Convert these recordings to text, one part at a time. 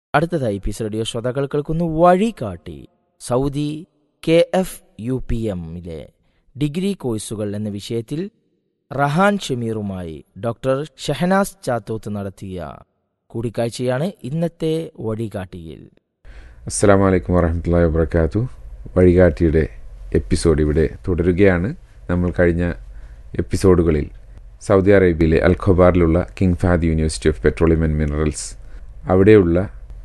അടുത്തതായി piece radio ശ്രോതാക്കൾ കേൾക്കുന്നു വഴികാട്ടി Saudi K F U P എമ്മിലെ ഡിഗ്രി കോഴ്സുകൾ എന്ന വിഷയത്തിൽ റഹാൻ ഷമീറുമായി ഡോക്ടർ ഷഹനാസ് ചാത്തോത്ത് നടത്തിയ കൂടിക്കാഴ്ചയാണ് ഇന്നത്തെ വഴികാട്ടിയിൽ അസ്സാം വലൈക്കും വറഹമത്തല്ലാ വാബർക്കാത്തു വഴികാട്ടിയുടെ എപ്പിസോഡ് ഇവിടെ തുടരുകയാണ് നമ്മൾ കഴിഞ്ഞ എപ്പിസോഡുകളിൽ സൗദി അറേബ്യയിലെ അൽ ഖൊബാറിലുള്ള King Fahd University of Petroleum and Minerals അവിടെയുള്ള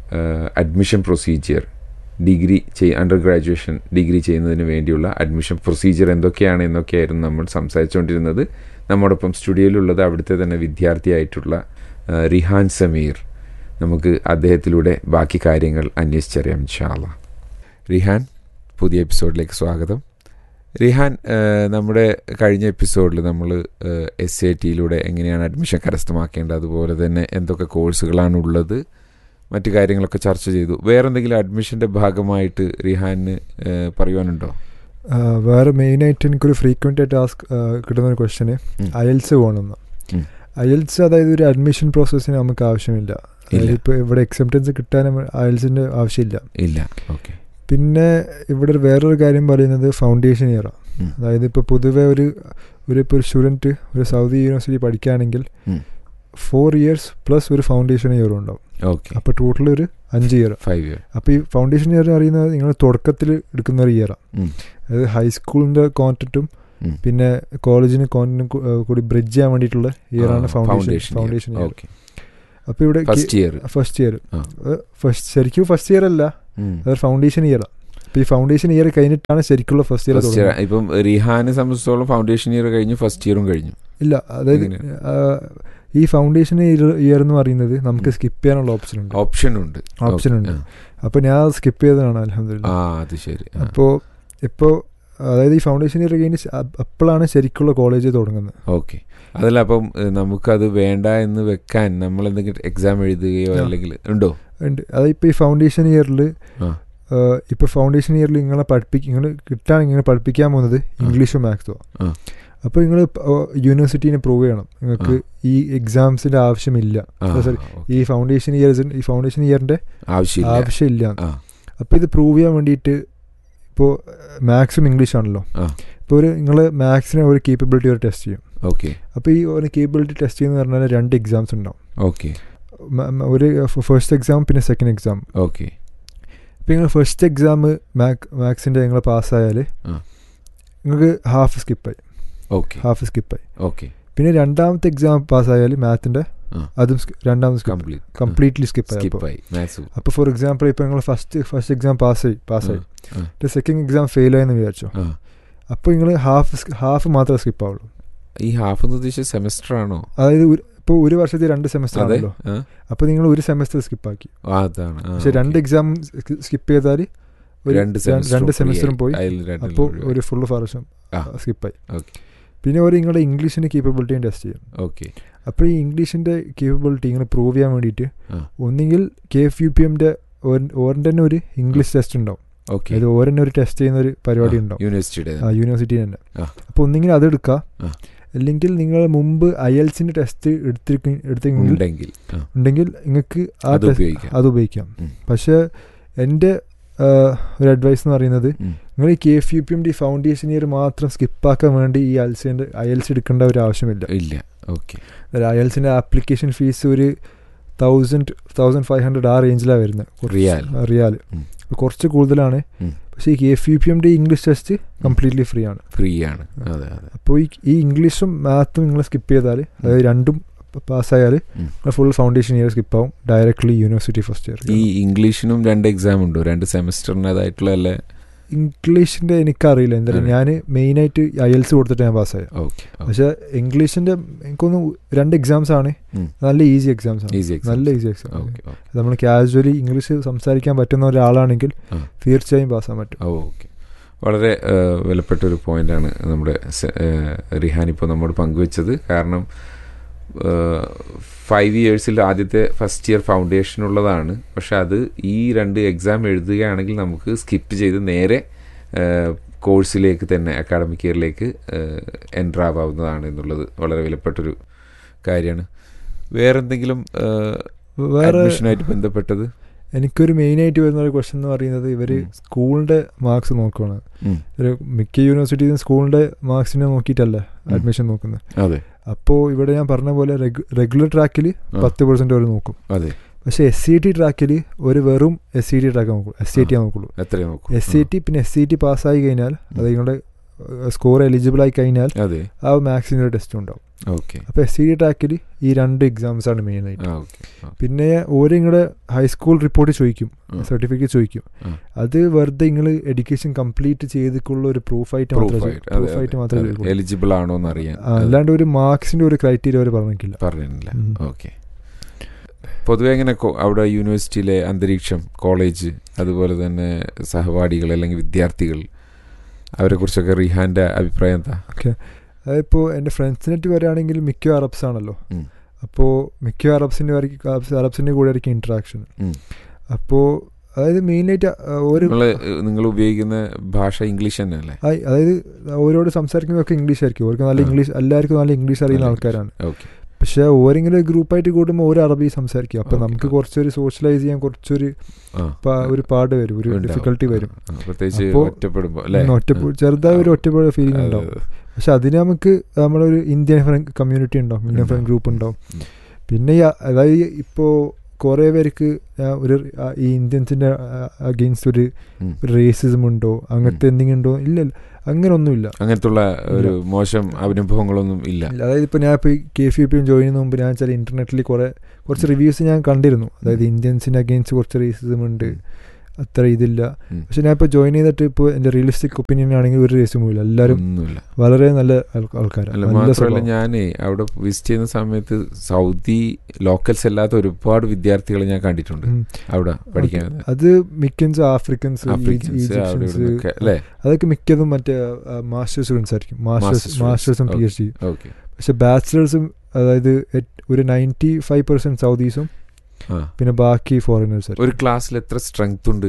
അഡ്മിഷൻ പ്രൊസീജിയർ ഡിഗ്രി ചെയ് അണ്ടർ ഗ്രാജുവേഷൻ ഡിഗ്രി ചെയ്യുന്നതിന് വേണ്ടിയുള്ള അഡ്മിഷൻ പ്രൊസീജിയർ എന്തൊക്കെയാണ് എന്നൊക്കെയായിരുന്നു നമ്മൾ സംസാരിച്ചുകൊണ്ടിരുന്നത് നമ്മോടൊപ്പം സ്റ്റുഡിയോയിലുള്ളത് അവിടുത്തെ തന്നെ വിദ്യാർത്ഥിയായിട്ടുള്ള ആ, റിഹാൻ സമീർ നമുക്ക് അദ്ദേഹത്തിലൂടെ ബാക്കി കാര്യങ്ങൾ അന്വേഷിച്ചറിയാം ഇൻഷാല്ല റിഹാൻ പുതിയ എപ്പിസോഡിലേക്ക് സ്വാഗതം റിഹാൻ ആ, നമ്മുടെ കഴിഞ്ഞ എപ്പിസോഡിൽ നമ്മൾ എസ് എ ടിയിലൂടെ എങ്ങനെയാണ് അഡ്മിഷൻ കരസ്ഥമാക്കേണ്ടത് അതുപോലെ തന്നെ എന്തൊക്കെ കോഴ്സുകളാണ് ഉള്ളത് മറ്റു കാര്യങ്ങളൊക്കെ ചർച്ച ചെയ്തു വേറെ എന്തെങ്കിലും അഡ്മിഷൻ്റെ ഭാഗമായിട്ട് റിഹാന് ആ, പറയുവാനുണ്ടോ ആ, വേറെ മെയിനായിട്ട് എനിക്കൊരു ഫ്രീക്വൻ്റ് ആയിട്ട് ആസ്ക് കിട്ടുന്ന ഒരു ക്വസ്റ്റ്യന് ഉം. അയൽസ് പോകണമെന്ന് ഉം. അയൽസ് അതായത് ഒരു അഡ്മിഷൻ പ്രോസസ്സിന് നമുക്ക് ആവശ്യമില്ല അതായത് ഇല്ല. ഇപ്പോൾ ഇവിടെ എക്സെപ്റ്റൻസ് കിട്ടാൻ അയൽസിൻ്റെ ആവശ്യമില്ല ഇല്ല ഓക്കെ പിന്നെ ഇവിടെ ഒരു വേറൊരു കാര്യം പറയുന്നത് ഫൗണ്ടേഷൻ ഇയറാണ് ഉം. അതായത് ഇപ്പോൾ പൊതുവെ ഒരു ഒരു ഇപ്പോൾ ഒരു സ്റ്റുഡൻറ്റ് ഒരു സൗദി യൂണിവേഴ്സിറ്റി പഠിക്കുകയാണെങ്കിൽ ഉം. ഫോർ ഇയേഴ്സ് പ്ലസ് ഒരു ഫൗണ്ടേഷൻ ഇയറും ഉണ്ടാവും ഓക്കെ അപ്പോൾ ടോട്ടൽ ഒരു അഞ്ച് ഇയർ ഫൈവ് ഇയർ അപ്പോൾ ഈ ഫൗണ്ടേഷൻ ഇയർ എന്ന് പറയുന്നത് നിങ്ങൾ തുടക്കത്തിൽ എടുക്കുന്ന ഒരു ഇയറാണ് ഉം. അതായത് ഹൈസ്കൂളിൻ്റെ കോൺറ്റൻറ്റും ഉം. പിന്നെ കോളേജിന് കോൺറ്റൻറ്റും കൂടി ബ്രിഡ്ജ് ചെയ്യാൻ വേണ്ടിയിട്ടുള്ള ഇയറാണ് foundation foundation foundation year okay അപ്പോൾ ഇവിടെ ഫസ്റ്റ് ഇയർ ഫസ്റ്റ് ഇയർ ആ. ഫസ്റ്റ് ശരിക്കും ഫസ്റ്റ് ഇയർ അല്ല അതൊരു ഫൗണ്ടേഷൻ ഇയറാണ് അപ്പോൾ ഈ ഫൗണ്ടേഷൻ ഇയർ കഴിഞ്ഞിട്ടാണ് ശരിക്കുള്ള ഫസ്റ്റ് ഇയർ ഫസ്റ്റ് ഇയർ തുടങ്ങുന്നത് ഇപ്പം റിഹാനെ സംബന്ധിച്ചിടത്തോളം ഫൗണ്ടേഷൻ ഇയർ കഴിഞ്ഞു ഫസ്റ്റ് ഇയറും കഴിഞ്ഞു ഇല്ല അതായത് എങ്ങനെയാ? ആ, ഈ ഫൗണ്ടേഷൻ ഇയർ എന്ന് പറയുന്നത് നമുക്ക് സ്കിപ്പ് ചെയ്യാനുള്ള ഓപ്ഷൻ ഉണ്ട് ഓപ്ഷൻ ഉണ്ട് ഓപ്ഷൻ Okay. ഉണ്ട് ആ. അപ്പോൾ ഞാൻ സ്കിപ്പ് ചെയ്തതാണ് അലഹമില്ല ആ അത് ശരി ആ. അപ്പോൾ ഇപ്പോൾ അതായത് ഈ ഫൗണ്ടേഷൻ ഇയർ കഴിഞ്ഞ് ശ- അ- അപ്പോഴാണ് ശരിക്കുള്ള കോളേജ് തുടങ്ങുന്നത് ഓക്കെ അതല്ല അപ്പം ഏഹ്, നമുക്കത് വേണ്ട എന്ന് വെക്കാൻ നമ്മൾ എന്തെങ്കിലും എക്സാം എഴുതുകയോ ആ. അല്ലെങ്കിൽ ഉണ്ടോ ഉണ്ട് അതായത് ഇപ്പോൾ ഈ ഫൗണ്ടേഷൻ ഇയറിൽ ആ. ഇപ്പോൾ ഫൗണ്ടേഷൻ ഇയറിൽ നിങ്ങളെ പഠിപ്പിക്കും നിങ്ങൾ കിട്ടാൻ ഇങ്ങനെ പഠിപ്പിക്കാൻ പോകുന്നത് ഇംഗ്ലീഷും മാത്സും ആ. അപ്പോൾ നിങ്ങൾ യൂണിവേഴ്സിറ്റീനെ പ്രൂവ് ചെയ്യണം നിങ്ങൾക്ക് ഈ എക്സാംസിൻ്റെ ആവശ്യമില്ല ആ, sorry, ഓക്കെ. ഈ ഫൗണ്ടേഷൻ ഇയർസ് ഈ ഫൗണ്ടേഷൻ ഇയറിൻ്റെ ആവശ്യമില്ല ആവശ്യമില്ല ആ അപ്പോൾ ഇത് പ്രൂവ് ചെയ്യാൻ വേണ്ടിയിട്ട് ഇപ്പോൾ മാത്സും ഇംഗ്ലീഷ് ആണല്ലോ ആ. ഇപ്പോൾ ഒരു നിങ്ങൾ മാത്സിനെ ഒരു കേപ്പബിലിറ്റി ഒരു ടെസ്റ്റ് ചെയ്യും ഓക്കെ അപ്പോൾ ഈ ഒരു കേപ്പബിലിറ്റി ടെസ്റ്റ് ചെയ്യുന്ന പറഞ്ഞാൽ രണ്ട് എക്സാംസ് ഉണ്ടാവും ഓക്കെ മ- മ- ഒരു ഫസ്റ്റ് എക്സാം പിന്നെ സെക്കൻഡ് എക്സാം ഓക്കെ ഇപ്പോൾ നിങ്ങൾ ഫസ്റ്റ് എക്സാം മാക് മാത്സിൻ്റെ നിങ്ങൾ പാസ്സായാൽ ആ. നിങ്ങൾക്ക് ഹാഫ് സ്കിപ്പായി ഓക്കെ ഹാഫ് സ്കിപ്പായി ഓക്കെ പിന്നെ രണ്ടാമത്തെ എക്സാം പാസ്സായാൽ മാത്തിൻ്റെ ആ. അതും skip- രണ്ടാമത് സ്കിപ്പ് കംപ്ലീറ്റ് കംപ്ലീറ്റ്ലി സ്കിപ്പായി അപ്പോൾ സ്കിപ്പായി മാത്സ് അപ്പോൾ ഫോർ എക്സാമ്പിൾ ഇപ്പോൾ നിങ്ങൾ ഫസ്റ്റ് ഫസ്റ്റ് എക്സാം പാസ്സായി പാസ്സായി ആ. സെക്കൻഡ് എക്സാം ഫെയിൽ ആയെന്ന് വിചാരിച്ചോ ആ അപ്പോൾ നിങ്ങൾ ഹാഫ് ഹാഫ് മാത്രമേ സ്കിപ്പ് ആവുള്ളൂ ഈ ഹാഫ് എന്ന് ഉദ്ദേശിച്ച സെമസ്റ്റർ ആണോ അതായത് ഇപ്പോൾ ഒരു വർഷത്തിൽ രണ്ട് സെമസ്റ്റർ അതെ ആണല്ലോ ആ, അപ്പോൾ നിങ്ങൾ ഒരു സെമസ്റ്റർ സ്കിപ്പാക്കി ആ, അതാണ് ആ, പക്ഷെ രണ്ട് okay. എക്സാം സ്കിപ്പ് ചെയ്താൽ ഒരു രണ്ട് ര- semester രണ്ട് free സെമസ്റ്ററും ആയി. പോയി അതിൽ രണ്ടിലും അപ്പോൾ ഒഴിവായി. ഒരു ഫുള്ള് വർഷം ആ. സ്കിപ്പായി Okay. പിന്നെ ഒരു നിങ്ങളുടെ ഇംഗ്ലീഷിൻ്റെ കേപ്പബിലിറ്റിയും ടെസ്റ്റ് ചെയ്യും ഓക്കെ അപ്പോൾ ഈ ഇംഗ്ലീഷിൻ്റെ കേപ്പബിലിറ്റി ഇങ്ങനെ പ്രൂവ് ചെയ്യാൻ വേണ്ടിയിട്ട് ആ. ഒന്നുകിൽ കെ എഫ് യു പി എമ്മിൻ്റെ ഓരൻ്റെ തന്നെ ഒരു ഇംഗ്ലീഷ് ടെസ്റ്റ് ഉണ്ടാവും ഓക്കെ അതായത് ഓരന്നെ ഒരു ടെസ്റ്റ് ചെയ്യുന്ന ഒരു പരിപാടി ഉണ്ടാവും യൂണിവേഴ്സിറ്റിയുടെ ആ യൂണിവേഴ്സിറ്റി തന്നെ ആ. അപ്പോൾ ഒന്നെങ്കിൽ അതെടുക്കുക ആ. അല്ലെങ്കിൽ നിങ്ങൾ മുമ്പ് അയൽസിൻ്റെ ടെസ്റ്റ് എടുത്തിരിക്ക എടുത്തെങ്കിൽ ഉണ്ടെങ്കിൽ ആ, ഉണ്ടെങ്കിൽ നിങ്ങൾക്ക് ആ അത് ടെസ്റ്റ് ഉപയോഗിക്കാം അത് ഉപയോഗിക്കാം ഉം. പക്ഷേ എൻ്റെ ആ, ഒരു അഡ്വൈസ് എന്ന് പറയുന്നത് ഉം. നിങ്ങൾ ഈ K F U P M D foundation year മാത്രം സ്കിപ്പാക്കാൻ വേണ്ടി ഈ അയൽസിൻ്റെ അയൽസ് എടുക്കേണ്ട ഒരു ആവശ്യമില്ല ഇല്ല ഓക്കെ അതായത് അയൽസിൻ്റെ application fees one thousand thousand five hundred ആ റേഞ്ചിലാണ് വരുന്നത് കുറച്ച് റിയാൽ. ആ, റിയാൽ ഉം. അപ്പോൾ കുറച്ച് കൂടുതലാണ് ഉം. പക്ഷേ ഈ K F U P M D English test completely free ആണ് ഫ്രീ ആണ് അതെ അതെ അപ്പോൾ ഈ ഈ ഇംഗ്ലീഷും മാത്തും നിങ്ങൾ സ്കിപ്പ് ചെയ്താൽ അതായത് രണ്ടും പാസ്സായാൽ ഉം. ഫുൾ ഫൗണ്ടേഷൻ ഇയർ സ്കിപ്പ് ആവും ഡയറക്ട്ലി യൂണിവേഴ്സിറ്റി ഫസ്റ്റ് ഇയർ ഈ ഇംഗ്ലീഷിനും രണ്ട് എക്സാം ഉണ്ടോ രണ്ട് സെമസ്റ്ററിനതായിട്ടുള്ള അല്ലേ ഇംഗ്ലീഷിൻ്റെ എനിക്കറിയില്ല എന്താ അറിയില്ല. ഞാൻ മെയിനായിട്ട് ഐഎൽസ് കൊടുത്തിട്ട് ഞാൻ പാസ്സായത് ഓക്കെ പക്ഷേ ഇംഗ്ലീഷിൻ്റെ എനിക്കൊന്ന് രണ്ട് എക്സാംസ് ആണ് ഉം. നല്ല ഈസി എക്സാംസ് ആണ് ഈസി നല്ല ഈസി എക്സാം ഓക്കെ നമ്മൾ കാഷ്വലി ഇംഗ്ലീഷ് സംസാരിക്കാൻ പറ്റുന്ന ഒരാളാണെങ്കിൽ ആ. തീർച്ചയായും പാസ്സാൻ പറ്റും ഓ ഓക്കെ വളരെ ആ, വിലപ്പെട്ട ഒരു പോയിന്റാണ് നമ്മുടെ സെ- ആ, റിഹാൻ ഇപ്പോൾ നമ്മോട് പങ്കുവെച്ചത് കാരണം ഫൈവ് ഇയേഴ്സിൽ ആദ്യത്തെ ഫസ്റ്റ് ഇയർ ഫൗണ്ടേഷൻ ഉള്ളതാണ് പക്ഷെ അത് ഈ രണ്ട് എക്സാം എഴുതുകയാണെങ്കിൽ നമുക്ക് സ്കിപ്പ് ചെയ്ത് നേരെ കോഴ്സിലേക്ക് തന്നെ അക്കാഡമിക് ഇയറിലേക്ക് എൻ്റർ ആവാവുന്നതാണ് എന്നുള്ളത് വളരെ വിലപ്പെട്ടൊരു കാര്യമാണ് വേറെന്തെങ്കിലും വേറെ അഡ്മിഷനായിട്ട് ബന്ധപ്പെട്ടത് എനിക്കൊരു മെയിൻ ആയിട്ട് വരുന്ന ഒരു ക്വസ്റ്റൻ എന്ന് പറയുന്നത് ഇവര് ഉം. സ്കൂളിന്റെ മാർക്സ് നോക്കുകയാണ് ഉം. ഒരു മിക്ക യൂണിവേഴ്സിറ്റീസും സ്കൂളിന്റെ മാർക്സിനെ നോക്കിയിട്ടല്ല ഉം. അഡ്മിഷൻ നോക്കുന്നത് അതെ അപ്പോൾ ഇവിടെ ഞാൻ പറഞ്ഞ പോലെ റെഗുലർ ട്രാക്കിൽ ആ. പത്ത് പെർസെന്റ് അവർ നോക്കും അതെ പക്ഷേ എസ് സി ടി ട്രാക്കിൽ ഒരു വെറും എസ് സി ടി ട്രാക്ക് നോക്കുള്ളൂ എസ് സി ടി നോക്കുള്ളൂ എത്രയും നോക്കും എസ് സി ടി പിന്നെ എസ് സി ടി പാസ്സായി കഴിഞ്ഞാൽ അത് നിങ്ങളുടെ സ്കോർ എലിജിബിൾ ആയി കഴിഞ്ഞാൽ അതെ ആ മാത്സിൻ്റെ ടെസ്റ്റ് ഉണ്ടാവും ഓക്കെ അപ്പോൾ എസ് സി ടി ട്രാക്കിൽ ഈ രണ്ട് എക്സാംസ് ആണ് മെയിൻ ആയിട്ട് ആ ഓക്കെ പിന്നെ ഓരോ നിങ്ങളുടെ ഹൈസ്കൂൾ റിപ്പോർട്ട് ചോദിക്കും ആ. സർട്ടിഫിക്കറ്റ് ചോദിക്കും ആ. അത് വെറുതെ നിങ്ങൾ എഡ്യൂക്കേഷൻ കംപ്ലീറ്റ് ചെയ്തിട്ടുള്ള ഒരു പ്രൂഫായിട്ട് മാത്രമേ പ്രൂഫായിട്ട് മാത്രമേ ചോദിക്കുള്ളൂ. എലിജിബിൾ ആണോ എന്ന് അറിയാൻ ആ, അല്ലാണ്ട് ഒരു മാർക്സിന്റെ ഒരു ക്രൈറ്റീരിയ അവർ പറഞ്ഞിട്ടില്ല പറഞ്ഞില്ല ഉം. ഓക്കെ പൊതുവെ എങ്ങനെ കൊ- അവിടെ യൂണിവേഴ്സിറ്റിയിലെ അന്തരീക്ഷം കോളേജ് അതുപോലെ തന്നെ സഹപാഠികൾ അല്ലെങ്കിൽ വിദ്യാർത്ഥികൾ അവരെ കുറിച്ചൊക്കെ റിഹാന്റെ അഭിപ്രായം എന്താ അതിപ്പോൾ എൻ്റെ ഫ്രണ്ട്സിനായിട്ട് വരികയാണെങ്കിൽ മിക്ക അറബ്സ് ആണല്ലോ ഉം. അപ്പോൾ മിക്ക അറബ്സിൻ്റെ അറബ്സിൻ്റെ കൂടെ ആയിരിക്കും ഇൻട്രാക്ഷൻ ഉം. അപ്പോൾ അതായത് മെയിനായിട്ട് ഒരു നിങ്ങള് നിങ്ങൾ ഉപയോഗിക്കുന്ന ഭാഷ ഇംഗ്ലീഷ് തന്നെ അല്ലേ ആ, അതായത് അവരോട് സംസാരിക്കുന്നതൊക്കെ ഇംഗ്ലീഷ് ആയിരിക്കും അവർക്ക് നല്ല ആ. ഇംഗ്ലീഷ് എല്ലാവർക്കും നല്ല ഇംഗ്ലീഷ് അറിയുന്ന നല്ല ആൾക്കാരാണ് ഓക്കെ പക്ഷെ ഓരെങ്കിലും ഗ്രൂപ്പായിട്ട് കൂടുമ്പോൾ ഒരു അറബി സംസാരിക്കും അപ്പോൾ Okay. നമുക്ക് കുറച്ചൊരു സോഷ്യലൈസ് ചെയ്യാൻ കുറച്ചൊരു ആ പ- ഒരു പാട് വരും ഒരു ഉണ്ടാവും. ഡിഫിക്കൽട്ടി വരും ആ, പ്രത്യേകിച്ച് അപ്പോ- ഒറ്റപ്പെടുമ്പോ അല്ലേ ഒറ്റ ചെറുതായ ഒരു ഒറ്റപ്പെട്ട ഫീലിംഗ് അതെ, ഉണ്ടാവും അതെ. പക്ഷെ അതിന് നമുക്ക് നമ്മളൊരു ഇന്ത്യൻ ഫ്രണ്ട് കമ്മ്യൂണിറ്റി ഉണ്ടാവും ഇന്ത്യൻ ഫ്രണ്ട് ഉണ്ടാവും. ഗ്രൂപ്പ് ഉണ്ടാവും ഉം. പിന്നെ ഈ അ- അതായത് ഇപ്പോൾ കുറേ പേർക്ക് ആ ഒരു ആ ഈ ഇന്ത്യൻസിൻ്റെ അഗെയിൻസ്റ്റ് ഒരു ഉം. റേസിസം ഉണ്ടോ അങ്ങനത്തെ എന്തെങ്കിലും ഉണ്ടോ ഇല്ല അങ്ങനെ ഒന്നുമില്ല അങ്ങനത്തുള്ള ഒരു മോശം അനുഭവങ്ങളൊന്നും ഇല്ല ഇല്ല, അതായത് ഇപ്പോൾ ഞാൻ ഇപ്പോൾ K F U P join ചെയ്യുന്ന മുമ്പ് ഞാൻ ചില ഇന്റർനെറ്റിൽ കുറേ കുറച്ച് റിവ്യൂസ് ഞാൻ കണ്ടിരുന്നു അതായത് ഇന്ത്യൻസിന് അഗെയിൻസ്റ്റ് കുറച്ച് റേസിസം ഉണ്ട് അത്ര ഇതില്ല ഉം. പക്ഷെ ഞാൻ ഇപ്പോൾ ജോയിൻ ചെയ്തിട്ട് ഇപ്പോൾ എൻ്റെ റിയലിസ്റ്റിക് ഒപ്പീനിയൻ ആണെങ്കിൽ ഒരു റേസും ഇല്ല എല്ലാവരും ഒന്നുമില്ല വളരെ നല്ല ആൾ- ആൾക്കാരാണ് അല്ല നല്ല മാത്രമല്ല സ്വഭാവം. ഞാനേ അവിടെ വിസിറ്റ് ചെയ്യുന്ന സമയത്ത് സൗദി ലോക്കൽസ് അല്ലാത്ത ഒരുപാട് വിദ്യാർത്ഥികളെ ഞാൻ കണ്ടിട്ടുണ്ട് ഉം. അവിടെ പഠിക്കാൻ അത് മിക്കൻസ് ആഫ്രിക്കൻസ് ആഫ്രിക്കൻസ് അവിടെ ഇവിടുന്നൊക്കെ അല്ലേ അതൊക്കെ മിക്കതും മറ്റേ മാസ്റ്റേഴ്സ് സ്റ്റുഡൻസ് ആയിരിക്കും മാസ്റ്റേഴ്സ് Master students. മാസ്റ്റേഴ്സും P Okay. H D okay പക്ഷെ ബാച്ചിലേഴ്സും അതായത് എറ്റ് ഒരു നയൻറ്റി ഫൈവ് പെർസെന്റ് സൗദീസും ആ പിന്നെ ബാക്കി ഫോറിനേഴ്സ് ആയിരിക്കും ഒരു ക്ലാസ്സിൽ എത്ര സ്ട്രെങ്ത് ഉണ്ട്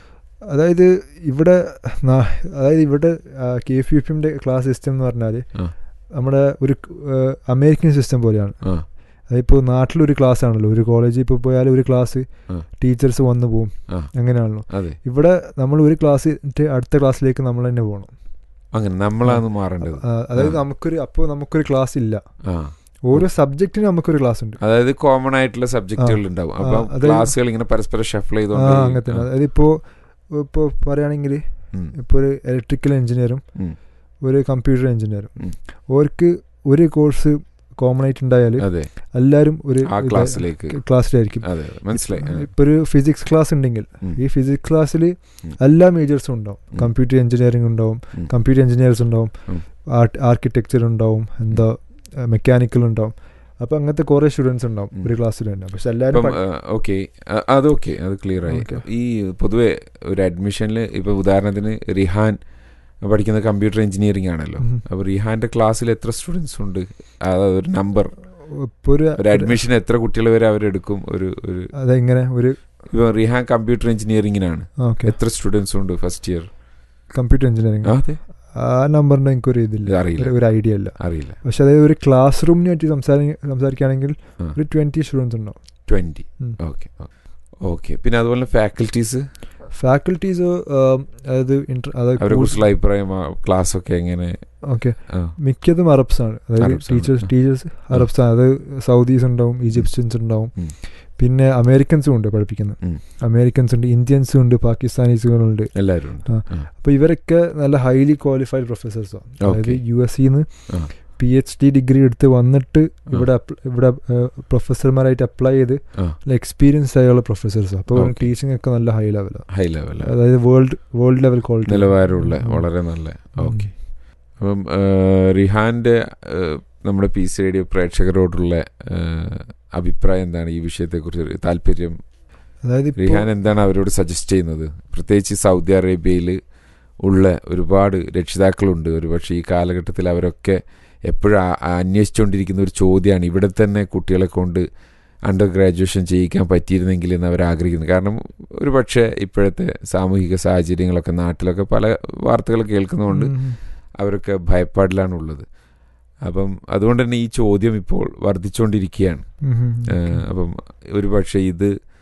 അതായത് ഇവിടെ നാ- അതായത് ഇവിടെ കെ എഫ് യു പിന്റെ ക്ലാസ് സിസ്റ്റം എന്ന് പറഞ്ഞാൽ ആ. നമ്മുടെ ഒരു ആ, അമേരിക്കൻ സിസ്റ്റം പോലെയാണ് ആ അതിപ്പോൾ നാട്ടിലൊരു ക്ലാസ് ആണല്ലോ ഒരു കോളേജിൽ ഇപ്പോൾ പോയാൽ ഒരു ക്ലാസ് ആ. ടീച്ചേഴ്സ് വന്നു പോകും ആ. അങ്ങനെയാണല്ലോ അതെ ഇവിടെ നമ്മൾ ഒരു ക്ലാസ് അടുത്ത ക്ലാസ്സിലേക്ക് നമ്മൾ തന്നെ പോകണം അങ്ങനെ നമ്മളാണ് മാറേണ്ടത് ആ, അതായത് ആ. നമുക്കൊരു അപ്പോൾ നമുക്കൊരു ക്ലാസ് ഇല്ല ആ ഓരോ സബ്ജക്റ്റിനും നമുക്കൊരു ക്ലാസ് ഉണ്ട് അതായത് കോമൺ ആയിട്ടുള്ള സബ്ജക്റ്റുകൾ ഉണ്ടാവും അപ്പൊ ആ, അതായത് ക്ലാസ്സുകൾ ഇങ്ങനെ പരസ്പരം ഷഫിൾ ആ ചെയ്തോണ്ട് അങ്ങനെ തന്നെ അതായത് ഇപ്പോൾ ഇപ്പോൾ പറയുകയാണെങ്കിൽ ഉം, ഇപ്പോൾ ഒരു ഇലക്ട്രിക്കൽ എഞ്ചിനീയറും ഉം. ഒരു കമ്പ്യൂട്ടർ എഞ്ചിനീയറും ഉം. അവർക്ക് ഒരു കോഴ്സ് കോമൺ ആയിട്ട് ഉണ്ടായാൽ അതെ എല്ലാവരും ഒരു ആ ക്ലാസ്സിലേക്ക് ക്ലാസ്സിലായിരിക്കും അതെ അതെ മനസ്സിലായി ആ. ഇപ്പോൾ ഒരു ഫിസിക്സ് ക്ലാസ് ഉണ്ടെങ്കിൽ ഉം. ഈ ഫിസിക്സ് ക്ലാസ്സിൽ ഉം. എല്ലാ മേജേഴ്സും ഉണ്ടാവും ഉം. കമ്പ്യൂട്ടർ എഞ്ചിനീയറിംഗ് ഉണ്ടാവും ഉം. കമ്പ്യൂട്ടർ എഞ്ചിനീയേഴ്സ് ഉണ്ടാവും ഉം. ആർട്ട് ആർക്കിടെക്ചർ ഉണ്ടാവും എന്താ മെക്കാനിക്കൽ ഉണ്ടാവും അപ്പോൾ അങ്ങനത്തെ കുറേ സ്റ്റുഡൻസ് ഉണ്ടാവും ഉം. ഒരു ക്ലാസ്സിൽ തന്നെ പക്ഷെ എല്ലാവരും ഇപ്പം ഓക്കെ അത് ഓക്കെ അത് ക്ലിയർ ആയി Okay. ഈ പൊതുവെ ഒരു അഡ്മിഷനിൽ ഇപ്പൊ ഉദാഹരണത്തിന് റിഹാൻ പഠിക്കുന്ന കമ്പ്യൂട്ടർ എഞ്ചിനീയറിംഗ് ആണല്ലോ ഉം. അപ്പൊ റിഹാന്റെ ക്ലാസ്സിൽ എത്ര സ്റ്റുഡൻസ് ഉണ്ട് അതായത് ഒരു നമ്പർ ഇപ്പോൾ ഒരു ഒരു അഡ്മിഷൻ എത്ര കുട്ടികൾ വരെ അവരെടുക്കും ഒരു ഒരു അതെങ്ങനെ ഒരു ഇപ്പൊ റിഹാൻ കമ്പ്യൂട്ടർ എഞ്ചിനീയറിംഗിനാണ് ഓക്കെ എത്ര സ്റ്റുഡൻസ് ഉണ്ട് ഫസ്റ്റ് ഇയർ കമ്പ്യൂട്ടർ എഞ്ചിനീയറിംഗ് അതെ ആ നമ്പറിന്റെ എനിക്കൊരു ഇതില്ല അറിയില്ല. ഒരു- ഒരു ഐഡിയ ഇല്ല അറിയില്ല പക്ഷെ അതായത് ഒരു ക്ലാസ് റൂമിനെ പറ്റി സംസാരി സംസാരിക്കുകയാണെങ്കിൽ ആ. ഒരു ട്വന്റി സ്റ്റുഡൻസ് ഉണ്ടാവും ട്വന്റി ഉം. ഓക്കെ ഓക്കെ പിന്നെ അതുപോലെ ഫാക്കൽറ്റീസ് ഫാക്കൽറ്റീസ് അതായത് inter- അതായത് അവരെ കുറിച്ചുള്ള അഭിപ്രായം ക്ലാസ് ഒക്കെ എങ്ങനെ ഓക്കെ ആ, മിക്കതും അറബ്സ് ആണ് അതായത് Arabs ആണ്. ടീച്ചേഴ്സ് ആ. ടീച്ചേഴ്സ് അറബ്സ് ആണ് അത് സൗദീസ് ഉണ്ടാവും ഈജിപ്ഷ്യൻസ് ഉണ്ടാവും ഉം. പിന്നെ അമേരിക്കൻസും ഉണ്ട് പഠിപ്പിക്കുന്നത് ഉം. അമേരിക്കൻസ് ഉണ്ട് ഇന്ത്യൻസും ഉണ്ട് പാകിസ്ഥാനീസുകളുണ്ട് എല്ലാവരും ഉണ്ട് ആ. ആ. അപ്പോൾ ഇവരൊക്കെ നല്ല ഹൈലി ക്വാളിഫൈഡ് പ്രൊഫസേഴ്സാണ് അതായത് Okay. യു എസ് സിന്ന് ആ. പി എച്ച് ഡി ഡിഗ്രി എടുത്ത് വന്നിട്ട് ഇവിടെ അപ്ല- ഇവിടെ പ്രൊഫസർമാരായിട്ട് അപ്ലൈ ചെയ്ത് ആ. എക്സ്പീരിയൻസ് ആയുള്ള പ്രൊഫസേഴ്സ് അപ്പോൾ Okay. ടീച്ചിങ് ഒക്കെ നല്ല ഹൈ ലെവലാണ് ഹൈ ലെവൽ അതായത് വേൾഡ് വേൾഡ് ലെവൽ ക്വാളിറ്റി നിലവാരമുള്ള വളരെ നല്ല ഓക്കെ അപ്പം ആ, റിഹാന്റെ ആ, നമ്മുടെ പി സി റേഡിയോ പ്രേക്ഷകരോടുള്ള ആ, അഭിപ്രായം എന്താണ് ഈ വിഷയത്തെക്കുറിച്ച് താല്പര്യം അതായത് ഇപ്പോ- റിഹാൻ എന്താണ് അവരോട് സജസ്റ്റ് ചെയ്യുന്നത് പ്രത്യേകിച്ച് സൗദി അറേബ്യയിൽ ഉള്ള ഒരുപാട് രക്ഷിതാക്കളുണ്ട് ഒരുപക്ഷെ ഈ കാലഘട്ടത്തിൽ അവരൊക്കെ എപ്പോഴും ആ- ആ അന്വേഷിച്ചുകൊണ്ടിരിക്കുന്ന ഒരു ചോദ്യമാണ് ഇവിടെ തന്നെ കുട്ടികളെ കൊണ്ട് അണ്ടർ ഗ്രാജുവേഷൻ ചെയ്യിക്കാൻ പറ്റിയിരുന്നെങ്കിൽ എന്ന് അവർ ആഗ്രഹിക്കുന്നു കാരണം ഒരു പക്ഷേ ഇപ്പോഴത്തെ സാമൂഹിക സാഹചര്യങ്ങളൊക്കെ നാട്ടിലൊക്കെ പല വാർത്തകൾ കേൾക്കുന്നതുകൊണ്ട് ഉം. അവരൊക്കെ ഭയപ്പാടിലാണ് ഉള്ളത് അപ്പം അതുകൊണ്ട് തന്നെ ഈ ചോദ്യം ഇപ്പോൾ വർദ്ധിച്ചുകൊണ്ടിരിക്കുകയാണ് ഉം. ഉം. ഏഹ് അപ്പം ഒരു പക്ഷേ ഇത്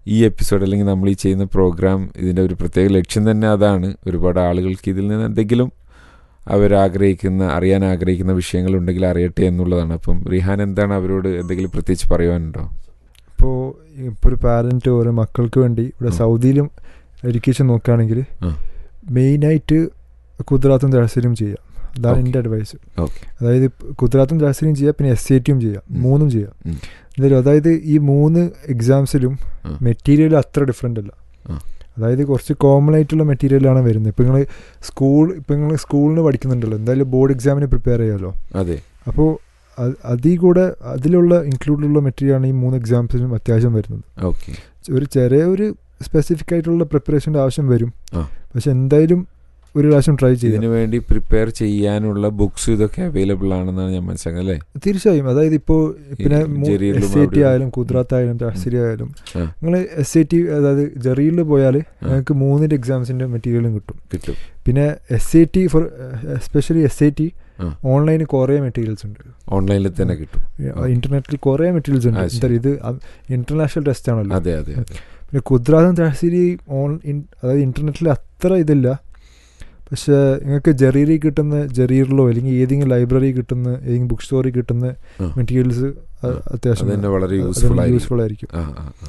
ഈ എപ്പിസോഡ് അല്ലെങ്കിൽ നമ്മൾ ഈ ചെയ്യുന്ന പ്രോഗ്രാം ഇതിൻ്റെ ഒരു പ്രത്യേക ലക്ഷ്യം തന്നെ അതാണ് ഒരുപാട് ആളുകൾക്ക് ഇതിൽ നിന്ന് എന്തെങ്കിലും അവരാഗ്രഹിക്കുന്ന അറിയാൻ ആഗ്രഹിക്കുന്ന വിഷയങ്ങളുണ്ടെങ്കിൽ അറിയട്ടെ എന്നുള്ളതാണ് അപ്പം റിഹാൻ എന്താണ് അവരോട് എന്തെങ്കിലും പ്രത്യേകിച്ച് പറയുവാനുണ്ടോ ഇപ്പോൾ ഇപ്പോൾ ഒരു പാരൻറ്റ് ഓരോ മക്കൾക്ക് വേണ്ടി ഇവിടെ ഉം. സൗദിയിലും എഡ്യൂക്കേഷൻ നോക്കുകയാണെങ്കിൽ ആ. മെയിനായിട്ട് കുതിരാത്തും തഹസിലും ചെയ്യാം അതാണ് Okay. എൻ്റെ അഡ്വൈസ് ഓക്കെ അതായത് കുതിരാത്തും തഹസിലും ചെയ്യാം പിന്നെ എസ് ഐ ടിയും ചെയ്യാം ഉം. മൂന്നും ചെയ്യാം ഉം. എന്തായാലും അതായത് ഈ മൂന്ന് എക്സാംസിലും ആ. മെറ്റീരിയൽ അത്ര ഡിഫറെൻ്റ് അല്ല ആ. അതായത് കുറച്ച് കോമൺ ആയിട്ടുള്ള മെറ്റീരിയലാണ് വരുന്നത് ഇപ്പം നിങ്ങൾ സ്കൂൾ ഇപ്പം നിങ്ങൾ സ്കൂളിന് പഠിക്കുന്നുണ്ടല്ലോ എന്തായാലും ബോർഡ് എക്സാമിന് പ്രിപ്പയർ ചെയ്യാമല്ലോ അതെ അപ്പോൾ അതിൽ കൂടെ അതിലുള്ള ഇൻക്ലൂഡുള്ള മെറ്റീരിയലാണ് ഈ മൂന്ന് എക്സാംസിനും അത്യാവശ്യം വരുന്നത് ഓക്കെ ഒരു ചെറിയ ഒരു സ്പെസിഫിക് ആയിട്ടുള്ള പ്രിപ്പറേഷൻ്റെ ആവശ്യം വരും ആ. പക്ഷെ എന്തായാലും ഒരു പ്രാവശ്യം ട്രൈ ചെയ്യാം ഇതിനു വേണ്ടി പ്രിപ്പയർ ചെയ്യാനുള്ള ബുക്സ് ഇതൊക്കെ അവൈലബിൾ ആണെന്നാണ് ഞാൻ മനസ്സിലാക്കുന്നത് അല്ലേ തീർച്ചയായും അതായത് ഇപ്പോൾ പിന്നെ ജെറിയിലും എസ് ഐ ടി അവിടെയും. ആയാലും കുദ്രാത്ത് ആയാലും തഹസിരി ആയാലും ആ. നിങ്ങൾ എസ് ഐ ടി അതായത് ജെറിയിൽ പോയാൽ നിങ്ങൾക്ക് മൂന്നിൻ്റെ എക്സാംസിൻ്റെ മെറ്റീരിയലും കിട്ടും കിട്ടും പിന്നെ S I T for especially S I T ആ. ഓൺലൈനിൽ കുറേ മെറ്റീരിയൽസ് ഉണ്ട് ഓൺലൈനിൽ തന്നെ കിട്ടും ആ. ഇന്റർനെറ്റിൽ കുറേ മെറ്റീരിയൽസ് ഉണ്ട് ആ, എന്താ ഇത് ഇന്റർനാഷണൽ ടെസ്റ്റ് ആണല്ലോ അതെ അതെ അതെ പിന്നെ കുദ്രാത്തും തഹസിരി ഓൺ ഇൻ- അതായത് ഇന്റർനെറ്റിൽ അത്ര ഇതില്ല പക്ഷേ നിങ്ങൾക്ക് ജെറിയിൽ കിട്ടുന്ന ജെറിയിലോ അല്ലെങ്കിൽ ഏതെങ്കിലും ലൈബ്രറി കിട്ടുന്ന ഏതെങ്കിലും ബുക്ക് സ്റ്റോറിൽ കിട്ടുന്ന ആ. മെറ്റീരിയൽസ് ആ. അത്യാവശ്യം അത് തന്നെ വളരെ യൂസ്ഫുൾ ആയിരിക്കും യൂസ്ഫുൾ ആയിരിക്കും ആ ആ ആ.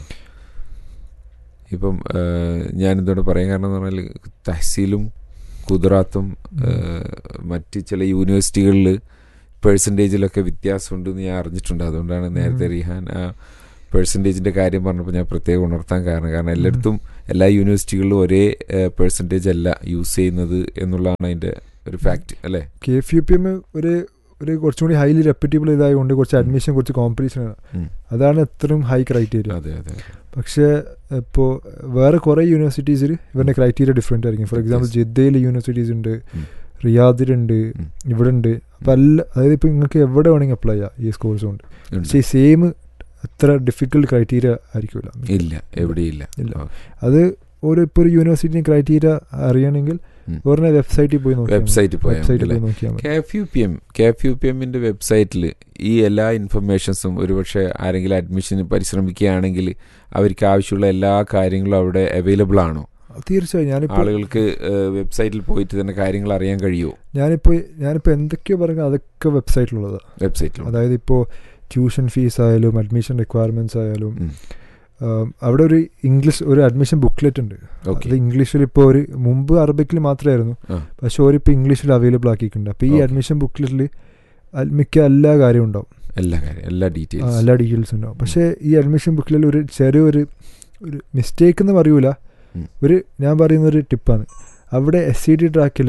ഇപ്പം ഞാനിതോടെ പറയാൻ കാരണം എന്ന് പറഞ്ഞാൽ തഹസീലും കുദറാത്തും മറ്റ് ചില യൂണിവേഴ്സിറ്റികളിൽ പേഴ്സൻറ്റേജിലൊക്കെ വ്യത്യാസമുണ്ടെന്ന് ഞാൻ അറിഞ്ഞിട്ടുണ്ട് അതുകൊണ്ടാണ് നേരത്തെ ഉം. റിഹാൻ ആ പേഴ്സൻറ്റേജിൻ്റെ കാര്യം പറഞ്ഞപ്പോൾ ഞാൻ പ്രത്യേകം ഉണർത്താൻ കാരണം കാരണം എല്ലായിടത്തും എല്ലാ യൂണിവേഴ്സിറ്റികളിലും ഒരേ പേഴ്സൻറ്റേജ് അല്ല യൂസ് ചെയ്യുന്നത് എന്നുള്ളതാണ് അതിൻ്റെ ഒരു ഫാക്റ്റ് അല്ലേ K F U P M ഒരു ഒരു കുറച്ചും കൂടി ഹൈലി റെപ്യൂട്ടബിൾ ഇതായതുകൊണ്ട് കുറച്ച് അഡ്മിഷൻ കുറച്ച് കോമ്പറ്റീഷൻ ആണ് ഉം. അതാണ് ഇത്രയും ഹൈ ക്രൈറ്റീരിയ അതെ അതെ അതെ. പക്ഷേ ഇപ്പോൾ വേറെ കുറേ യൂണിവേഴ്സിറ്റീസിൽ ഇവരുടെ ക്രൈറ്റീരിയ ഡിഫറെൻ്റ് ആയിരിക്കും ഫോർ എക്സാമ്പിൾ ജിദ്ദയിൽ യൂണിവേഴ്സിറ്റീസ് ഉണ്ട് ഉം. റിയാദിലുണ്ട് ഉം. ഇവിടെ ഉണ്ട് അപ്പം അല്ല അതായത് ഇപ്പോൾ നിങ്ങൾക്ക് എവിടെ വേണമെങ്കിൽ അപ്ലൈ ചെയ്യാം ഈ കോഴ്സ് കൊണ്ട് ഉണ്ട്. പക്ഷേ ഈ സെയിം അത്ര ഡിഫിക്കൽട്ട് ക്രൈറ്റീരിയ ആയിരിക്കില്ല ഇല്ല എവിടെയില്ല ഇല്ല. ഓ, അത് ഒരു ഇപ്പോൾ ഒരു യൂണിവേഴ്സിറ്റി ക്രൈറ്റീരിയ അറിയണമെങ്കിൽ ഉം. വേറെ വെബ്സൈറ്റിൽ പോയി നോക്കിയാൽ മതി. വെബ്സൈറ്റിൽ പോയാൽ വെബ്സൈറ്റിൽ മതി പോയി നോക്കിയാൽ മതി K F U P M K F U P എമ്മിൻ്റെ വെബ്സൈറ്റിൽ ഈ എല്ലാ ഇൻഫർമേഷൻസും ഒരുപക്ഷെ ആരെങ്കിലും അഡ്മിഷന് പരിശ്രമിക്കുകയാണെങ്കിൽ അവർക്ക് ആവശ്യമുള്ള എല്ലാ കാര്യങ്ങളും അവിടെ അവൈലബിൾ ആണോ തീർച്ചയായും ഞാനിപ്പോൾ ആളുകൾക്ക് വെബ്സൈറ്റിൽ പോയിട്ട് തന്നെ കാര്യങ്ങൾ അറിയാൻ കഴിയുമോ ഞാനിപ്പോൾ ഞാനിപ്പോൾ എന്തൊക്കെയോ പറഞ്ഞാൽ അതൊക്കെ വെബ്സൈറ്റിലുള്ളതാണ് വെബ്സൈറ്റിൽ അതായത് ഇപ്പോൾ ട്യൂഷൻ ഫീസ് ആയാലും അഡ്മിഷൻ റിക്വയർമെൻറ്റ്സ് ആയാലും ഉം. ആം, അവിടെ ഒരു ഇംഗ്ലീഷ് ഒരു അഡ്മിഷൻ ബുക്ക്ലെറ്റ് ഉണ്ട് ഓക്കെ അത് ഇംഗ്ലീഷിൽ ഇപ്പോൾ ഒരു മുമ്പ് അറബിക്കിൽ മാത്രമായിരുന്നു ആ. പക്ഷെ ഓരിപ്പോൾ ഇംഗ്ലീഷിൽ അവൈലബിൾ ആക്കിയിട്ടുണ്ട് അപ്പോൾ ഈ Okay. അഡ്മിഷൻ ബുക്ക്ലെറ്റിൽ മിക്ക എല്ലാ കാര്യവും ഉണ്ടാവും എല്ലാ കാര്യം എല്ലാ ആ, ഡീറ്റെയിൽസ് എല്ലാ ഡീറ്റെയിൽസ് ഉണ്ടാവും പക്ഷേ ഈ അഡ്മിഷൻ ബുക്കിൽ ഒരു ചെറിയൊരു ഒരു മിസ്റ്റേക്ക് എന്ന് പറയൂല ഉം. ഒരു ഞാൻ പറയുന്ന ഒരു ടിപ്പാണ് അവിടെ എസ് സി ഡി ട്രാക്കിൽ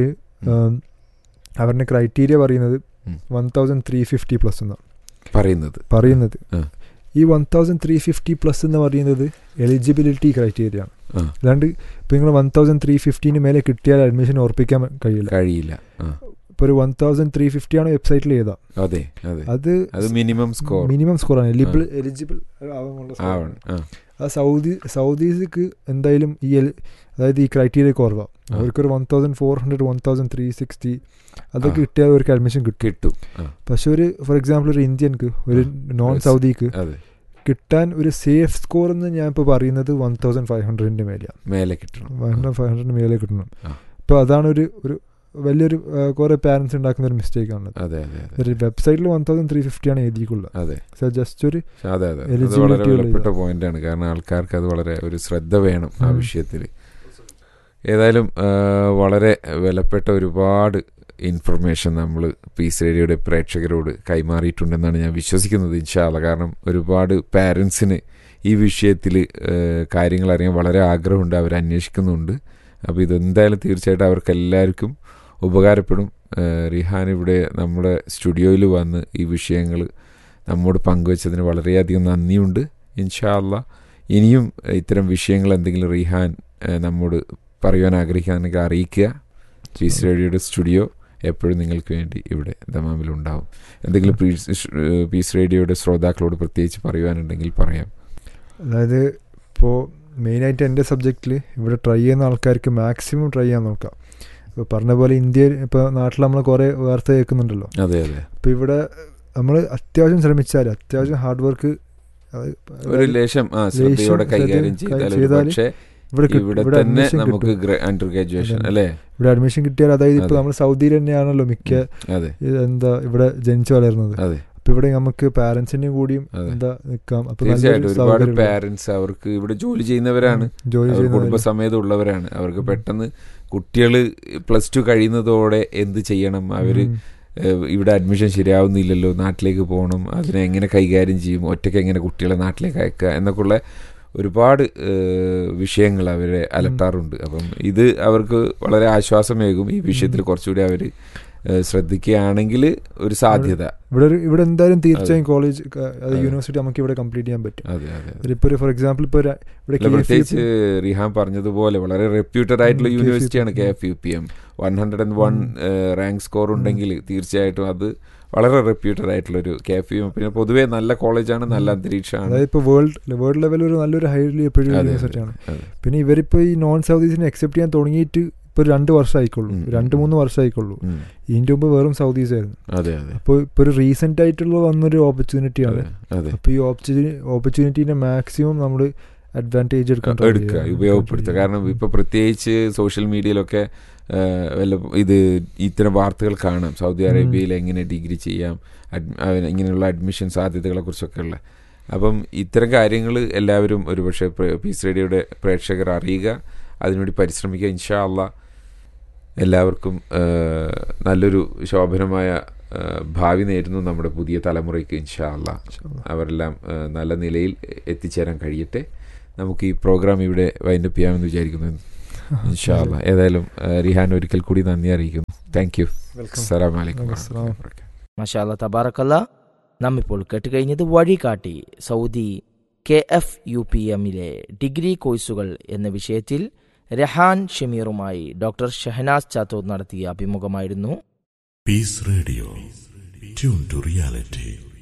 അവരുടെ ക്രൈറ്റീരിയ പറയുന്നത് ഉം. One thousand three fifty plus എന്നാണ് പറയുന്നത് പറയുന്നത് ആ. ഈ one thousand three fifty plus എന്ന് പറയുന്നത് എലിജിബിലിറ്റി ക്രൈറ്റീരിയ ആണ് ആ. അല്ലാണ്ട് ഇപ്പോൾ നിങ്ങൾ വൺ തൗസൻഡ് ത്രീ ഫിഫ്റ്റീന് മേലെ കിട്ടിയാൽ അഡ്മിഷൻ ഉറപ്പിക്കാൻ കഴിയില്ല കഴിയില്ല ആ ഇപ്പോൾ ഒരു വൺ തൗസൻഡ് ത്രീ ഫിഫ്റ്റി ആണ് വെബ്സൈറ്റിൽ ചെയ്താ അതെ അതെ അത് അത് മിനിമം സ്കോർ മിനിമം സ്കോർ ആണ് എലിബിൾ എലിജിബിൾ ആവാനുള്ള score ആണ്. ആവണം ആ ആ സൗദി സൗദീസിക്ക് എന്തായാലും ഈ എൽ അതായത് ഈ ക്രൈറ്റീരിയ കുറവാണ് ആ. അവർക്കൊരു one thousand four hundred one thousand three sixty അതൊക്കെ ആ. കിട്ടിയാൽ അവർക്ക് അഡ്മിഷൻ കിട്ടും കിട്ടും ആ പക്ഷെ ഒരു ഫോർ എക്സാമ്പിൾ ഒരു ഇന്ത്യൻക്ക് ഒരു നോൺ Yes. സൗദിക്ക് അതെ കിട്ടാൻ ഒരു സേഫ് സ്കോർ എന്ന് ഞാൻ ഇപ്പോൾ പറയുന്നത് വൺ തൗസൻഡ് ഫൈവ് ഹൺഡ്രഡിൻ്റെ മേലെയാണ് മേലെ കിട്ടണം വൺ ഹൺഡ്രഡ് ഫൈവ് ഹൺഡ്രഡിന് മേലെ കിട്ടണം ആ. അപ്പോൾ അതാണ് ഒരു ഒരു വലിയൊരു ആ, കുറേ പാരൻസ് ഉണ്ടാക്കുന്ന ഒരു മിസ്റ്റേക്ക് ആണ് അതെ അതെ അതെ ഒരു വെബ്സൈറ്റിൽ വൺ തൗസൻഡ് ത്രീ ഫിഫ്റ്റി ആണ് എഴുതിക്കുള്ളത് അതെ ജസ്റ്റ് ഒരു പക്ഷെ അതെ അതെ അത് Eligibility വളരെ ഉള്ള വിലപ്പെട്ട പോയിന്റാണ് കാരണം ആൾക്കാർക്ക് അത് വളരെ ഒരു ശ്രദ്ധ വേണം ആ ഉം. വിഷയത്തിൽ ഏതായാലും ആ, വളരെ വിലപ്പെട്ട ഒരുപാട് ഇൻഫർമേഷൻ നമ്മൾ പീസ് റേഡിയോയുടെ പ്രേക്ഷകരോട് കൈമാറിയിട്ടുണ്ടെന്നാണ് ഞാൻ വിശ്വസിക്കുന്നത് ഇൻഷാല്ല കാരണം ഒരുപാട് പാരൻസിന് ഈ വിഷയത്തിൽ കാര്യങ്ങൾ അറിയാൻ വളരെ ആഗ്രഹമുണ്ട് അവർ അന്വേഷിക്കുന്നുണ്ട് അപ്പോൾ ഇതെന്തായാലും തീർച്ചയായിട്ടും അവർക്ക് എല്ലാവർക്കും ഉപകാരപ്പെടും ആ, റിഹാൻ ഇവിടെ നമ്മുടെ സ്റ്റുഡിയോയിൽ വന്ന് ഈ വിഷയങ്ങൾ നമ്മോട് പങ്കുവച്ചതിന് വളരെയധികം നന്ദിയുണ്ട് ഇൻഷാ അല്ലാ ഇനിയും ഇത്തരം വിഷയങ്ങൾ എന്തെങ്കിലും റിഹാൻ ഏഹ്, നമ്മോട് പറയുവാൻ ആഗ്രഹിക്കുകയാണെങ്കിൽ അറിയിക്കുക പീസ് റേഡിയോയുടെ സ്റ്റുഡിയോ എപ്പോഴും നിങ്ങൾക്ക് വേണ്ടി ഇവിടെ ദമാമിലുണ്ടാവും എന്തെങ്കിലും പീസ് ഏഹ്, പീസ് റേഡിയോയുടെ ശ്രോതാക്കളോട് പ്രത്യേകിച്ച് പറയുവാനുണ്ടെങ്കിൽ പറയാം അതായത് ഇപ്പോൾ മെയിനായിട്ട് എൻ്റെ സബ്ജക്റ്റിൽ ഇവിടെ ട്രൈ ചെയ്യുന്ന ആൾക്കാർക്ക് മാക്സിമം ട്രൈ ചെയ്യാൻ നോക്കാം ഇപ്പോൾ പറഞ്ഞ പോലെ ഇന്ത്യയിൽ ഇപ്പോൾ നാട്ടിൽ നമ്മൾ കുറേ വാർത്ത കേൾക്കുന്നുണ്ടല്ലോ അതെ അതെ അപ്പോൾ ഇവിടെ നമ്മൾ അത്യാവശ്യം ശ്രമിച്ചാൽ അത്യാവശ്യം ഹാർഡ് വർക്ക് അത് ഒരു ലേശം ആ ശ്രദ്ധയോടെ ലേശം കൈകാര്യം ശ്രദ്ധ ചെയ്താൽ ഒരു ചെയ്താല് പക്ഷേ ഇവിടെ കിട്ടും- ഇവിടെ ഇവിടെ തന്നെ admission നമുക്ക് കിട്ടും. അണ്ടർ ഗ്രാജുവേഷൻ അതെ. അല്ലേ ഇവിടെ അഡ്മിഷൻ കിട്ടിയാൽ അതായത് ഇപ്പൊ അതെ. നമ്മൾ സൗദിയിൽ തന്നെയാണല്ലോ മിക്ക അതെ ഇത് എന്താ ഇവിടെ ജനിച്ചു വളരുന്നത് അതെ അപ്പൊ ഇവിടെ നമുക്ക് പാരന്റ്സിന്റെയും കൂടിയും അതെ. എന്താ നിക്കാം അപ്പൊ തീർച്ചയായിട്ടും നല്ലൊരു ഒരുപാട് സൗകര്യമുള്ള- പാരന്റ്സ് അവർക്ക് ഇവിടെ ജോലി ചെയ്യുന്നവരാണ് ഉം, ജോലി അവർ ചെയ്യുന്നവര്. കുടുംബസമേതം ഉള്ളവരാണ് അവർക്ക് ഉം. പെട്ടെന്ന് കുട്ടികൾ പ്ലസ് ടു കഴിയുന്നതോടെ എന്ത് ചെയ്യണം അവര് ഉം. ഏഹ്, ഇവിടെ അഡ്മിഷൻ ശരിയാവുന്നില്ലല്ലോ നാട്ടിലേക്ക് പോകണം അതിനെ എങ്ങനെ കൈകാര്യം ചെയ്യും ഒറ്റയ്ക്ക് എങ്ങനെ കുട്ടികളെ നാട്ടിലേക്ക് അയക്കുക എന്നൊക്കെയുള്ള ഒരുപാട് ഏഹ്, വിഷയങ്ങൾ അവരെ അലട്ടാറുണ്ട് അപ്പം ഇത് അവർക്ക് വളരെ ആശ്വാസമേകും ഈ വിഷയത്തിൽ കുറച്ചുകൂടി അവർ ശ്രദ്ധിക്കുകയാണെങ്കിൽ ഒരു സാധ്യത ഇവിടെ ഒരു- ഇവിടെ എന്തായാലും തീർച്ചയായും കോളേജ് അത് യൂണിവേഴ്സിറ്റി നമുക്ക് ഇവിടെ കംപ്ലീറ്റ് ചെയ്യാൻ പറ്റും അതെ അതെ അതെ. ഇപ്പൊ ഒരു ഫോർ എക്സാമ്പിൾ ഇപ്പൊ ഒരു- ഇവിടെ അല്ല, KFUP പ്രത്യേകിച്ച് റിഹാൻ പറഞ്ഞതുപോലെ വളരെ റെപ്യൂട്ടഡ് ആയിട്ടുള്ള ഉം, യൂണിവേഴ്സിറ്റിയാണ് KFUP. K F U P M one hundred and one rank score ഉണ്ടെങ്കിൽ തീർച്ചയായിട്ടും അത് വളരെ റെപ്യൂട്ടഡ് ആയിട്ടുള്ള ഒരു കെ എഫ് യു എം പിന്നെ പൊതുവേ നല്ല കോളേജാണ് നല്ല അന്തരീക്ഷമാണ് അതായത് ഇപ്പൊ വേൾഡ് വേൾഡ് ലെവൽ ഒരു നല്ലൊരു ഹൈലി എപ്പോഴും അതെ, അതെ, യൂണിവേഴ്സിറ്റി ആണ് അതെ. പിന്നെ ഇവരിപ്പോ ഈ നോൺ സൗദീസിനെ അക്സെപ്റ്റ് ചെയ്യാൻ തുടങ്ങിയിട്ട് ഇപ്പൊ ഒരു രണ്ട് വർഷം ആയിക്കൊള്ളൂ ഉം, രണ്ട് ഉം. മൂന്ന് വർഷം ആയിക്കൊള്ളൂ ഉം. ഇതിന്റെ മുമ്പ് വെറും സൗദീസ് ആയിരുന്നു അതെ അതെ അപ്പോൾ ഇപ്പൊ ഒരു റീസെന്റ് ആയിട്ടുള്ള വന്നൊരു ഓപ്പർച്യൂണിറ്റിയാണ് അതെ അതെ അപ്പൊ ഈ ഓപ്പർച്യൂണിറ്റീനെ മാക്സിമം നമ്മൾ അഡ്വാൻറ്റേജ് എടുക്കാൻ try എടുക്കുക ചെയ്യുക. ഉപയോഗപ്പെടുത്തുക കാരണം ഇപ്പൊ പ്രത്യേകിച്ച് സോഷ്യൽ മീഡിയയിലൊക്കെ ആ, വല്ല ഇത് ഇത്തരം വാർത്തകൾ കാണാം സൗദി ഉം. അറേബ്യയിൽ എങ്ങനെ ഡിഗ്രി ചെയ്യാം അഡ്- അവന് ഇങ്ങനെയുള്ള അഡ്മിഷൻ സാധ്യതകളെ കുറിച്ചൊക്കെ ഉള്ള അപ്പം ഇത്തരം കാര്യങ്ങൾ എല്ലാവരും ഒരുപക്ഷെ പ്ര- പീസ് റേഡിയോയുടെ പ്രേക്ഷകർ അറിയുക അതിനുവേണ്ടി പരിശ്രമിക്കുക ഇൻഷാ അള്ളാ എല്ലാവർക്കും ആ, നല്ലൊരു ശോഭനമായ ആ, ഭാവി നേരുന്നു നമ്മുടെ പുതിയ തലമുറയ്ക്ക് ഇൻഷാ അള്ളാ അവരെല്ലാം ആ, നല്ല നിലയിൽ എത്തിച്ചേരാൻ കഴിയട്ടെ നമുക്ക് ഈ പ്രോഗ്രാം ഇവിടെ വൈൻഡപ്പ് ചെയ്യാമെന്ന് വിചാരിക്കുന്നു ഇൻഷാല്ല ഏതായാലും ആ, റിഹാൻ ഒരിക്കൽ കൂടി നന്ദി അറിയിക്കുന്നു താങ്ക് യു Welcome. അസ്സലാം വലൈക്കും അസ്സലാം. മഷാല തബാറക്കല്ല നാം ഇപ്പോൾ കേട്ടുകഴിഞ്ഞത് വഴികാട്ടി Saudi K F U P എമ്മിലെ ഡിഗ്രി കോഴ്സുകൾ എന്ന വിഷയത്തിൽ രഹാൻ ഷമീറുമായി ഡോക്ടർ ഷഹനാസ് ചാത്തൂർ നടത്തിയ അഭിമുഖമായിരുന്നു Peace Radio. Tune to reality.